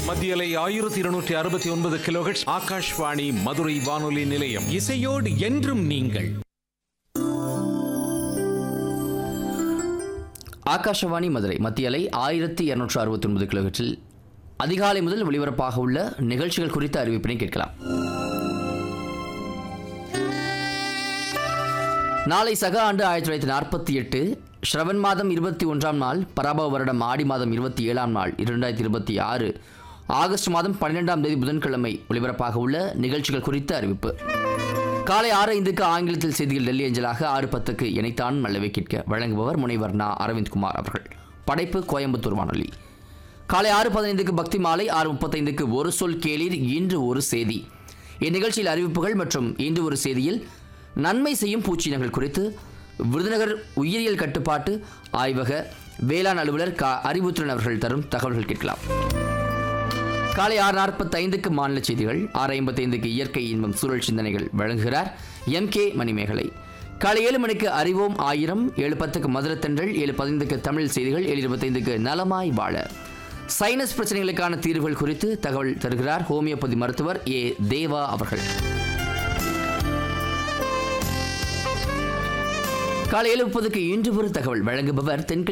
மத்தியலை ஆயிரத்தி இருநூற்றி அறுபத்தி ஒன்பது கிலோஹெட்ஸ் ஆகாஷ்வாணி மதுரை வானொலி நிலையம் இசையோடு என்றும் நீங்கள் ஆகாஷவாணி மதுரை மத்திய அலை ஆயிரத்தி இரநூற்று அறுபத்தி ஒன்பது கிலோமீட்டரில் அதிகாலை முதல் ஒளிபரப்பாக உள்ள நிகழ்ச்சிகள் குறித்த அறிவிப்பினை கேட்கலாம் நாளை சக ஆண்டு ஆயிரத்தி தொள்ளாயிரத்தி நாற்பத்தி எட்டு ஸ்ரவன் மாதம் இருபத்தி ஒன்றாம் நாள் பராபவ வருடம் ஆடி மாதம் இருபத்தி ஏழாம் நாள் இரண்டாயிரத்தி இருபத்தி ஆறு ஆகஸ்ட் மாதம் பன்னிரெண்டாம் தேதி புதன்கிழமை ஒளிபரப்பாக உள்ள நிகழ்ச்சிகள் குறித்த அறிவிப்பு காலை ஆறு ஐந்துக்கு ஆங்கிலத்தில் செய்திகள் டெல்லி அஞ்சலாக ஆறு பத்துக்கு இணைத்தான் நல்லவை கேட்க வழங்குபவர் முனைவர் நா அரவிந்த்குமார் அவர்கள் படைப்பு கோயம்புத்தூர் வானொலி காலை ஆறு பதினைந்துக்கு பக்தி மாலை ஆறு முப்பத்தைந்துக்கு ஒரு சொல் கேளீர் இன்று ஒரு செய்தி இந்நிகழ்ச்சியில் அறிவிப்புகள் மற்றும் இன்று ஒரு செய்தியில் நன்மை செய்யும் பூச்சினங்கள் குறித்து விருதுநகர் உயிரியல் கட்டுப்பாட்டு ஆய்வக வேளாண் அலுவலர் க அறிவுத்திறன் அவர்கள் தரும் தகவல்கள் கேட்கலாம் காலை ஆறு நாற்பத்தைந்துக்கு மாநில செய்திகள் ஆறு ஐம்பத்தைந்துக்கு இயற்கை இன்பம் சூழல் சிந்தனைகள் வழங்குகிறார் எம் கே மணிமேகலை காலை ஏழு மணிக்கு அறிவோம் ஆயிரம் ஏழு பத்துக்கு மதுரத்தன்றல் ஏழு பதினைந்துக்கு தமிழ் செய்திகள் ஏழு இருபத்தைந்துக்கு நலமாய் வாழ சைனஸ் பிரச்சனைகளுக்கான தீர்வுகள் குறித்து தகவல் தருகிறார் ஹோமியோபதி மருத்துவர் ஏ தேவா அவர்கள் காலை ஏழு முப்பதுக்கு இன்று ஒரு தகவல் வழங்குபவர் தென்க